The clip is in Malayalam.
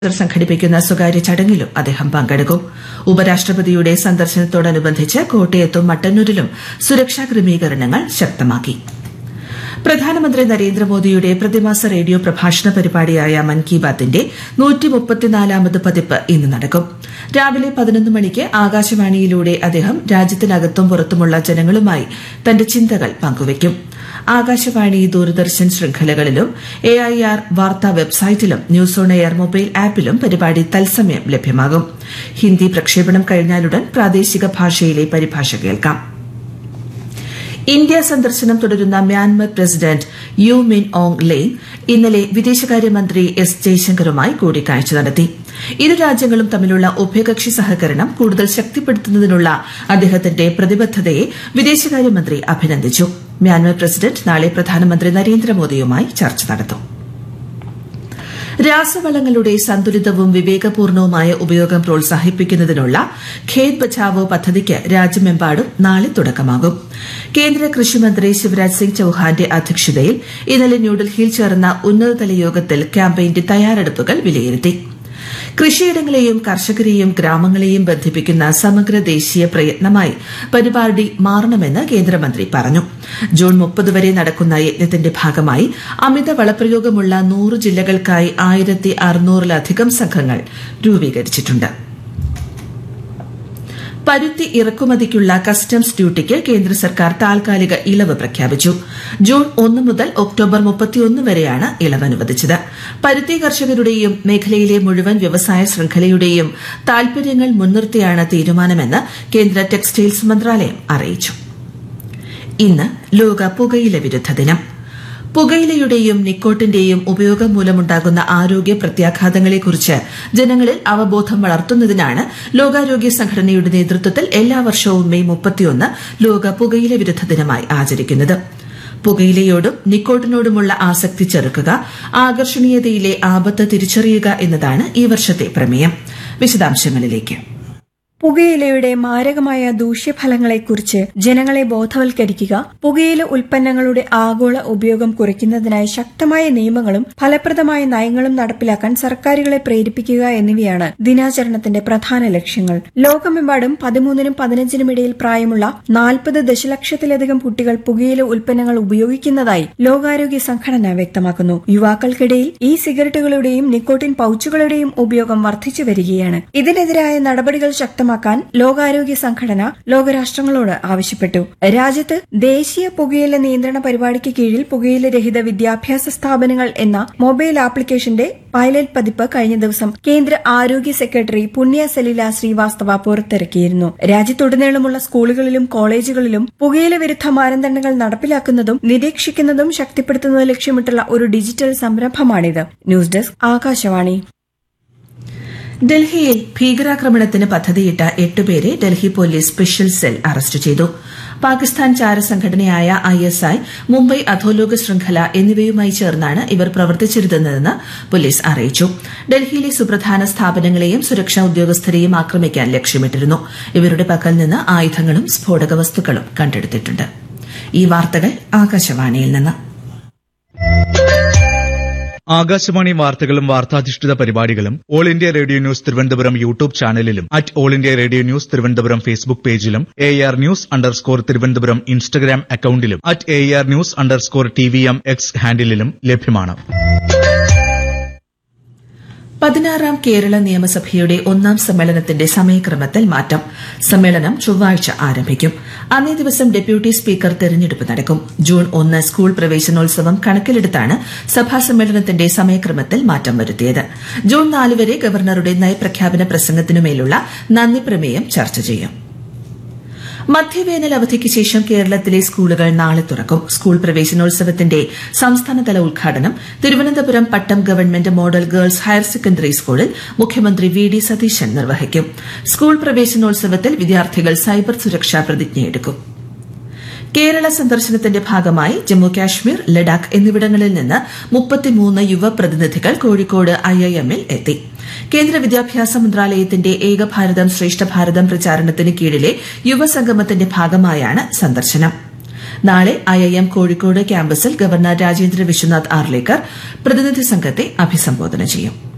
സംഘടിപ്പിക്കുന്ന സ്വകാര്യ ചടങ്ങിലും അദ്ദേഹം പങ്കെടുക്കും ഉപരാഷ്ട്രപതിയുടെ സന്ദർശനത്തോടനുബന്ധിച്ച് കോട്ടയത്തും മട്ടന്നൂരിലും സുരക്ഷാ ക്രമീകരണങ്ങൾ ശക്തമാക്കി പ്രധാനമന്ത്രി നരേന്ദ്രമോദിയുടെ പ്രതിമാസ റേഡിയോ പ്രഭാഷണ പരിപാടിയായ മൻ കി ബാത്തിന്റെ നൂറ്റിമുപ്പത്തിനാലാമത് പതിപ്പ് ഇന്ന് നടക്കും രാവിലെ പതിനൊന്ന് മണിക്ക് ആകാശവാണിയിലൂടെ അദ്ദേഹം രാജ്യത്തിനകത്തും പുറത്തുമുള്ള ജനങ്ങളുമായി തന്റെ ചിന്തകൾ പങ്കുവയ്ക്കും ആകാശവാണി ദൂരദർശൻ ശൃംഖലകളിലും എ ഐ ആർ വാർത്താ വെബ്സൈറ്റിലും ന്യൂസ് ഓൺ എയർ മൊബൈൽ ആപ്പിലും പരിപാടി തത്സമയം ലഭ്യമാകും ഹിന്ദി പ്രക്ഷേപണം കഴിഞ്ഞാലുടൻ പ്രാദേശിക ഭാഷയിലെ പരിഭാഷ കേൾക്കാം ഇന്ത്യ സന്ദർശനം തുടരുന്ന Myanmar president U Min Aung Hlaing ഇന്നലെ വിദേശകാര്യമന്ത്രി എസ് ജയശങ്കറുമായി കൂടിക്കാഴ്ച നടത്തി ഇരു രാജ്യങ്ങളും തമ്മിലുള്ള ഉഭയകക്ഷി സഹകരണം കൂടുതൽ ശക്തിപ്പെടുത്തുന്നതിനുള്ള അദ്ദേഹത്തിന്റെ പ്രതിബദ്ധതയെ വിദേശകാര്യമന്ത്രി അഭിനന്ദിച്ചു മ്യാൻമർ പ്രസിഡന്റ് നാളെ പ്രധാനമന്ത്രി നരേന്ദ്രമോദിയുമായി ചർച്ച നടത്തും രാസവളങ്ങളുടെ സന്തുലിതവും വിവേകപൂർണവുമായ ഉപയോഗം പ്രോത്സാഹിപ്പിക്കുന്നതിനുള്ള ഖേത് ബച്ചാവോ പദ്ധതിക്ക് രാജ്യമെമ്പാടും നാളെ തുടക്കമാകും കേന്ദ്ര കൃഷിമന്ത്രി ശിവരാജ് സിംഗ് ചൌഹാന്റെ അധ്യക്ഷതയിൽ ഇന്നലെ ന്യൂഡൽഹിയിൽ ചേർന്ന ഉന്നതതല യോഗത്തിൽ ക്യാമ്പയിന്റെ തയ്യാറെടുപ്പുകൾ വിലയിരുത്തി കൃഷിയിടങ്ങളെയും കർഷകരെയും ഗ്രാമങ്ങളെയും ബന്ധിപ്പിക്കുന്ന സമഗ്ര ദേശീയ പ്രയത്നമായി പരിപാടി മാറണമെന്ന് കേന്ദ്രമന്ത്രി പറഞ്ഞു ജൂൺ മുപ്പത് വരെ നടക്കുന്ന യജ്ഞത്തിന്റെ ഭാഗമായി അമിത വളപ്രയോഗമുള്ള നൂറ് ജില്ലകൾക്കായി ആയിരത്തി അറുന്നൂറിലധികം സംഘങ്ങൾ രൂപീകരിച്ചിട്ടുണ്ട് പരുത്തി ഇറക്കുമതിക്കുള്ള കസ്റ്റംസ് ഡ്യൂട്ടിക്ക് കേന്ദ്ര സർക്കാർ താൽക്കാലിക ഇളവ് പ്രഖ്യാപിച്ചു ജൂൺ ഒന്ന് മുതൽ ഒക്ടോബർ മുപ്പത്തിയൊന്ന് വരെയാണ് ഇളവ് അനുവദിച്ചത് പരുത്തി കർഷകരുടെയും മേഖലയിലെ മുഴുവൻ വ്യവസായ ശൃംഖലയുടെയും താൽപര്യങ്ങൾ മുൻനിർത്തിയാണ് തീരുമാനമെന്ന് കേന്ദ്ര ടെക്സ്റ്റൈൽസ് മന്ത്രാലയം അറിയിച്ചു ഇന്ന് ലോക പുകയില വിരുദ്ധ ദിനം പുകയിലയുടെയും നിക്കോട്ടിന്റെയും ഉപയോഗം മൂലമുണ്ടാകുന്ന ആരോഗ്യ പ്രത്യാഘാതങ്ങളെക്കുറിച്ച് ജനങ്ങളിൽ അവബോധം വളർത്തുന്നതിനാണ് ലോകാരോഗ്യ സംഘടനയുടെ നേതൃത്വത്തിൽ എല്ലാ വർഷവും മെയ് മുപ്പത്തിയൊന്ന് ലോക പുകയില വിരുദ്ധ ദിനമായി ആചരിക്കുന്നത് പുകയിലയോടും നിക്കോട്ടിനോടുമുള്ള ആസക്തി ചെറുക്കുക ആകർഷണീയതയിലെ ആപത്ത് തിരിച്ചറിയുക എന്നതാണ് ഈ വർഷത്തെ പ്രമേയം വിശദാംശങ്ങളിലേക്ക് പുകയിലയുടെ മാരകമായ ദൂഷ്യഫലങ്ങളെക്കുറിച്ച് ജനങ്ങളെ ബോധവൽക്കരിക്കുക പുകയില ഉൽപ്പന്നങ്ങളുടെ ആഗോള ഉപയോഗം കുറയ്ക്കുന്നതിനായി ശക്തമായ നിയമങ്ങളും ഫലപ്രദമായ നയങ്ങളും നടപ്പിലാക്കാൻ സർക്കാരുകളെ പ്രേരിപ്പിക്കുക എന്നിവയാണ് ദിനാചരണത്തിന്റെ പ്രധാന ലക്ഷ്യങ്ങൾ ലോകമെമ്പാടും പതിമൂന്നിനും പതിനഞ്ചിനും ഇടയിൽ പ്രായമുള്ള നാൽപ്പത് ദശലക്ഷത്തിലധികം കുട്ടികൾ പുകയില ഉൽപ്പന്നങ്ങൾ ഉപയോഗിക്കുന്നതായി ലോകാരോഗ്യ സംഘടന വ്യക്തമാക്കുന്നു യുവാക്കൾക്കിടയിൽ ഈ സിഗരറ്റുകളുടെയും നിക്കോട്ടിൻ പൌച്ചുകളുടെയും ഉപയോഗം വർദ്ധിച്ചു വരികയാണ് ഇതിനെതിരായ നടപടികൾ ശക്തമാക്കാൻ ശക്തമാക്കാൻ ലോകാരോഗ്യ സംഘടന ലോകരാഷ്ട്രങ്ങളോട് ആവശ്യപ്പെട്ടു രാജ്യത്ത് ദേശീയ പുകയില നിയന്ത്രണ പരിപാടിക്ക് കീഴിൽ പുകയില രഹിത വിദ്യാഭ്യാസ സ്ഥാപനങ്ങൾ എന്ന മൊബൈൽ ആപ്ലിക്കേഷന്റെ പൈലറ്റ് പതിപ്പ് കഴിഞ്ഞ ദിവസം കേന്ദ്ര ആരോഗ്യ സെക്രട്ടറി പുണ്യ സലീല ശ്രീവാസ്തവ പുറത്തിറക്കിയിരുന്നു രാജ്യത്തുടനീളമുള്ള സ്കൂളുകളിലും കോളേജുകളിലും പുകയില വിരുദ്ധ മാനദണ്ഡങ്ങൾ നടപ്പിലാക്കുന്നതും നിരീക്ഷിക്കുന്നതും ശക്തിപ്പെടുത്തുന്നത് ലക്ഷ്യമിട്ടുള്ള ഒരു ഡിജിറ്റൽ സംരംഭമാണിത് ന്യൂസ് ഡെസ്ക് ആകാശവാണി ഡൽഹിയിൽ ഭീകരാക്രമണത്തിന് പദ്ധതിയിട്ട എട്ടുപേരെ Delhi police special cell arrest ചെയ്തു പാകിസ്ഥാൻ ചാരസംഘടനയായ ഐ എസ് ഐ മുംബൈ അധോലോക ശൃംഖല എന്നിവയുമായി ചേർന്നാണ് ഇവർ പ്രവർത്തിച്ചിരുന്നതെന്ന് പോലീസ് അറിയിച്ചു ഡൽഹിയിലെ സുപ്രധാന സ്ഥാപനങ്ങളെയും സുരക്ഷാ ഉദ്യോഗസ്ഥരെയും ആക്രമിക്കാൻ ലക്ഷ്യമിട്ടിരുന്നു ഇവരുടെ പക്കൽ നിന്ന് ആയുധങ്ങളും സ്ഫോടക വസ്തുക്കളും കണ്ടെടുത്തിട്ടുണ്ട് ഈ വാർത്തകൾ ആകാശവാണിയിൽ നിന്ന് ആകാശവാണി വാർത്തകളും വാർത്താധിഷ്ഠിത പരിപാടികളും All India Radio news Thiruvananthapuram YouTube ചാനലിലും at All India Radio news Thiruvananthapuram Facebook പേജിലും A R news underscore Thiruvananthapuram Instagram അക്കൌണ്ടിലും at A R news underscore T V M X ഹാൻഡിലും ലഭ്യമാണ് പതിനാറാം കേരള നിയമസഭയുടെ ഒന്നാം സമ്മേളനത്തിന്റെ സമയക്രമത്തിൽ മാറ്റം സമ്മേളനം ചൊവ്വാഴ്ച ആരംഭിക്കും അന്നേ ദിവസം ഡെപ്യൂട്ടി സ്പീക്കർ തെരഞ്ഞെടുപ്പ് നടക്കും ജൂൺ ഒന്ന് സ്കൂൾ പ്രവേശനോത്സവം കണക്കിലെടുത്താണ് സഭാ സമ്മേളനത്തിന്റെ സമയക്രമത്തിൽ മാറ്റം വരുത്തിയത് ജൂൺ നാല് വരെ ഗവർണറുടെ നയപ്രഖ്യാപന പ്രസംഗത്തിനുമേലുള്ള നന്ദി പ്രമേയം ചർച്ച ചെയ്യും മധ്യവേനൽ അവധിക്ക് ശേഷം കേരളത്തിലെ സ്കൂളുകൾ നാളെ തുറക്കും സ്കൂൾ പ്രവേശനോത്സവത്തിന്റെ സംസ്ഥാനതല ഉദ്ഘാടനം Thiruvananthapuram Pattom government model girls higher secondary സ്കൂളിൽ മുഖ്യമന്ത്രി വി ഡി സതീശൻ നിർവഹിക്കും സ്കൂൾ പ്രവേശനോത്സവത്തിൽ വിദ്യാർത്ഥികൾ സൈബർ സുരക്ഷാ പ്രതിജ്ഞയെടുക്കും കേരള സന്ദർശനത്തിന്റെ ഭാഗമായി ജമ്മു കാശ്മീർ ലഡാക്ക് എന്നിവിടങ്ങളിൽ നിന്ന് മുപ്പത്തിമൂന്ന് യുവ പ്രതിനിധികൾ കോഴിക്കോട് ഐഐഎമ്മിൽ എത്തി കേന്ദ്ര വിദ്യാഭ്യാസ മന്ത്രാലയത്തിന്റെ ഏകഭാരതം ശ്രേഷ്ഠ ഭാരതം പ്രചാരണത്തിന് കീഴിലെ യുവസംഗമത്തിന്റെ ഭാഗമായാണ് സന്ദർശനം നാളെ ഐഐഎം കോഴിക്കോട് ക്യാമ്പസിൽ ഗവർണർ രാജേന്ദ്ര വിശ്വനാഥ് ആർലേക്കർ പ്രതിനിധി സംഘത്തെ അഭിസംബോധന ചെയ്യും